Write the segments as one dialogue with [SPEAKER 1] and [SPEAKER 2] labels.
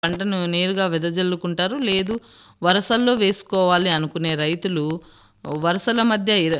[SPEAKER 1] పంటను నేరుగా వెదజల్లుకుంటారు. లేదు వరసల్లో వేసుకోవాలి అనుకునే రైతులు వరుసల మధ్య ఇర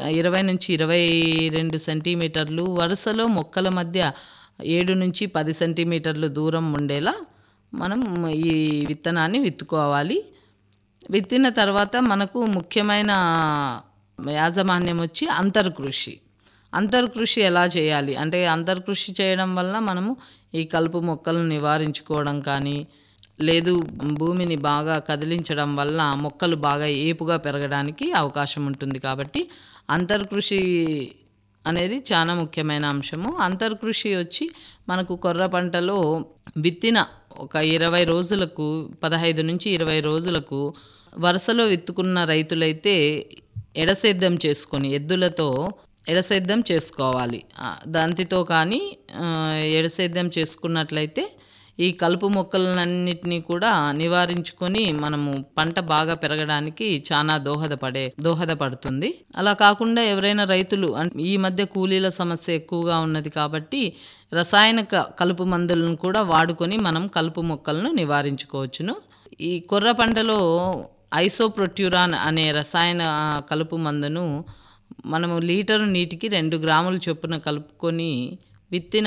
[SPEAKER 1] 20-22 సెంటీమీటర్లు, వరుసలో మొక్కల మధ్య 7-10 సెంటీమీటర్లు దూరం ఉండేలా మనం ఈ విత్తనాన్ని విత్తుకోవాలి. విత్తిన తర్వాత మనకు ముఖ్యమైన యాజమాన్యం వచ్చి అంతర్కృషి. అంతర్కృషి ఎలా చేయాలి? అంటే అంతర్కృషి చేయడం వలన మనము ఈ కలుపు మొక్కలను నివారించుకోవడం కానీ, లేదు భూమిని బాగా కదిలించడం వల్ల మొక్కలు బాగా ఏపుగా పెరగడానికి అవకాశం ఉంటుంది కాబట్టి అంతర్కృషి అనేది చాలా ముఖ్యమైన అంశము. అంతర్కృషి వచ్చి మనకు కొర్ర పంటలో విత్తిన ఒక 20 రోజులకు 15-20 రోజులకు వరుసలో విత్తుకున్న రైతులైతే ఎడసేద్యం చేసుకొని ఎద్దులతో ఎడసేద్యం చేసుకోవాలి. ఆహ్, దంతితో కానీ ఆహ్, ఎడసేద్యం చేసుకున్నట్లయితే ఈ కలుపు మొక్కలన్నిటిని కూడా నివారించుకొని మనము పంట బాగా పెరగడానికి చానా దోహదపడే దోహదపడుతుంది. అలా కాకుండా ఎవరైనా రైతులు అన్ ఈ మధ్య కూలీల సమస్య ఎక్కువగా ఉన్నది కాబట్టి రసాయనిక కలుపు మందులను కూడా వాడుకొని మనం కలుపు మొక్కలను నివారించుకోవచ్చును. ఈ కొర్ర పంటలో ఐసోప్రొట్యూరాన్ అనే రసాయన కలుపు మందును మనము లీటరు నీటికి 2 గ్రాముల చొప్పున కలుపుకొని విత్తిన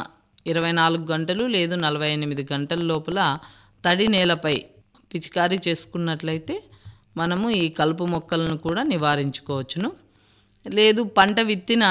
[SPEAKER 1] 24 గంటలు లేదు 48 గంటల లోపల తడి నేలపై పిచికారీ చేసుకున్నట్లయితే మనము ఈ కలుపు మొక్కలను కూడా నివారించుకోవచ్చును. లేదు పంట విత్తిన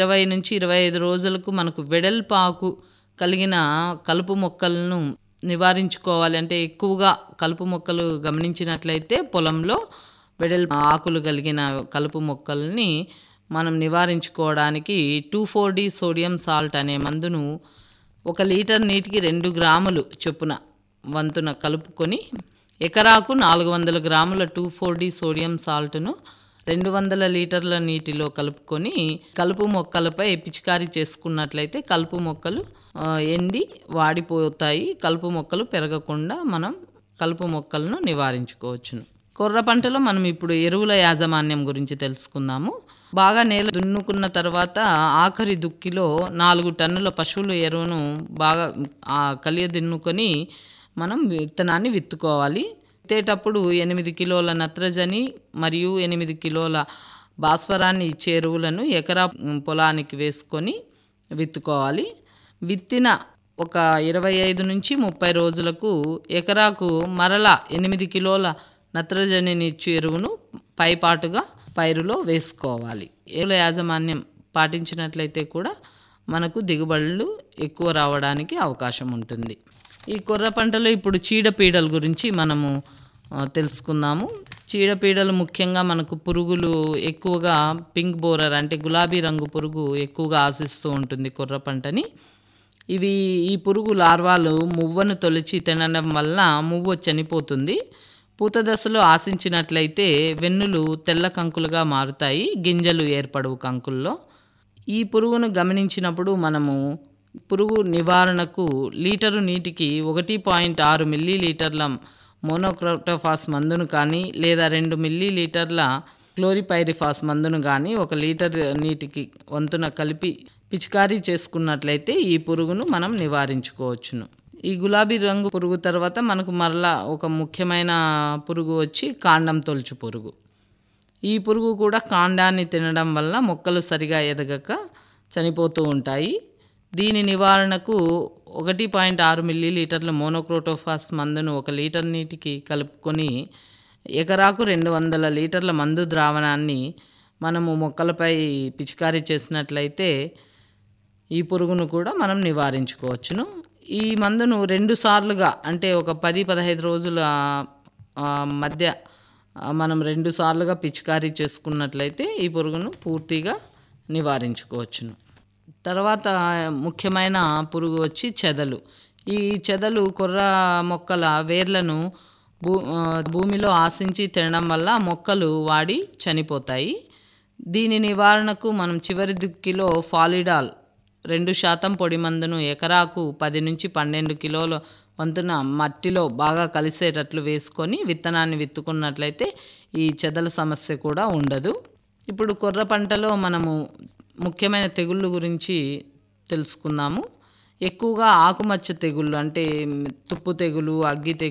[SPEAKER 1] 20-25 రోజులకు మనకు వెడల్పాకు కలిగిన కలుపు మొక్కలను నివారించుకోవాలి అంటే ఎక్కువగా కలుపు మొక్కలు గమనించినట్లయితే పొలంలో వెడల్పు ఆకులు కలిగిన కలుపు మొక్కల్ని మనం నివారించుకోవడానికి 2,4-డి సోడియం సాల్ట్ అనే మందును ఒక లీటర్ నీటికి 2 గ్రాములు చొప్పున వంతున కలుపుకొని ఎకరాకు 400 గ్రాముల 2,4-డి సోడియం సాల్ట్‌ను 200 లీటర్ల నీటిలో కలుపుకొని కలుపు మొక్కలపై పిచికారీ చేసుకున్నట్లయితే కలుపు మొక్కలు ఆహ్, ఎండి వాడిపోతాయి. కలుపు మొక్కలు పెరగకుండా మనం కలుపు మొక్కలను నివారించుకోవచ్చును. కొర్ర పంటలో మనం ఇప్పుడు ఎరువుల యాజమాన్యం గురించి తెలుసుకుందాము. బాగా నేల దున్నుకున్న తర్వాత ఆఖరి దుక్కిలో 4 టన్నుల పశువుల ఎరువును బాగా ఆహ్, కలియదున్నుకొని మనం విత్తనాన్ని విత్తుకోవాలి. విత్తేటప్పుడు 8 కిలోల నత్రజని మరియు 8 కిలోల భాస్వరాన్ని ఇచ్చే ఎరువులను ఎకరా పొలానికి వేసుకొని విత్తుకోవాలి. విత్తిన ఒక 25-30 రోజులకు ఎకరాకు మరలా 8 కిలోల నత్రజనినిచ్చు ఎరువును పైపాటుగా పైరులో వేసుకోవాలి. ఎరువుల యాజమాన్యం పాటించినట్లయితే కూడా మనకు దిగుబడులు ఎక్కువ రావడానికి అవకాశం ఉంటుంది. ఈ కొర్ర పంటలో ఇప్పుడు చీడపీడల గురించి మనము ఆహ్, తెలుసుకుందాము. చీడపీడలు ముఖ్యంగా మనకు పురుగులు ఎక్కువగా పింక్ బోరర్ అంటే గులాబీ రంగు పురుగు ఎక్కువగా ఆశిస్తూ ఉంటుంది కొర్ర పంటని. ఇవి ఈ పురుగు లార్వాలు మువ్వను తొలిచి తినడం వల్ల మువ్వ చనిపోతుంది. పూత దశలో ఆశించినట్లయితే వెన్నులు తెల్ల కంకులుగా మారుతాయి. గింజలు ఏర్పడవు కంకుల్లో. ఈ పురుగును గమనించినప్పుడు మనము పురుగు నివారణకు లీటరు నీటికి 1.6 మిల్లీలీటర్ల మోనోక్రోటోఫాస్ మందును కానీ లేదా 2 మిల్లీలీటర్ల క్లోరిపైరిఫాస్ మందును గానీ ఒక లీటర్ నీటికి వంతున కలిపి పిచికారీ చేసుకున్నట్లయితే ఈ పురుగును మనం నివారించుకోవచ్చును. ఈ గులాబీ రంగు పురుగు తర్వాత మనకు మరలా ఒక ముఖ్యమైన పురుగు వచ్చి కాండం తొలుచు పురుగు. ఈ పురుగు కూడా కాండాన్ని తినడం వల్ల మొక్కలు సరిగా ఎదగక చనిపోతూ ఉంటాయి. దీని నివారణకు 1.6 మిల్లీలీటర్ల మోనోక్రోటోఫాస్ మందును ఒక లీటర్ నీటికి కలుపుకొని ఎకరాకు 200 లీటర్ల మందు ద్రావణాన్ని మనము మొక్కలపై పిచికారీ చేసినట్లయితే ఈ పురుగును కూడా మనం నివారించుకోవచ్చును. ఈ మందును 2 సార్లుగా అంటే ఒక 10, 15 రోజుల ఆహ్, మధ్య మనం 2 సార్లుగా పిచికారీ చేసుకున్నట్లయితే ఈ పురుగును పూర్తిగా నివారించుకోవచ్చును. తర్వాత ముఖ్యమైన పురుగు వచ్చి చెదలు. ఈ చెదలు కొర్ర మొక్కల వేర్లను భూ ఆహ్, భూమిలో ఆశించి తినడం వల్ల మొక్కలు వాడి చనిపోతాయి. దీని నివారణకు మనం చివరి దుక్కిలో ఫాలిడాల్ 2% పొడి మందును ఎకరాకు 10-12 కిలోల వంతున మట్టిలో బాగా కలిసేటట్లు వేసుకొని విత్తనాన్ని విత్తుకున్నట్లయితే ఈ చెదల సమస్య కూడా ఉండదు. ఇప్పుడు కొర్ర పంటలో మనము ముఖ్యమైన తెగుళ్ళు గురించి తెలుసుకుందాము. ఎక్కువగా ఆకుమచ్చ తెగుళ్ళు అంటే తుప్పు తెగులు, అగ్గి తెగులు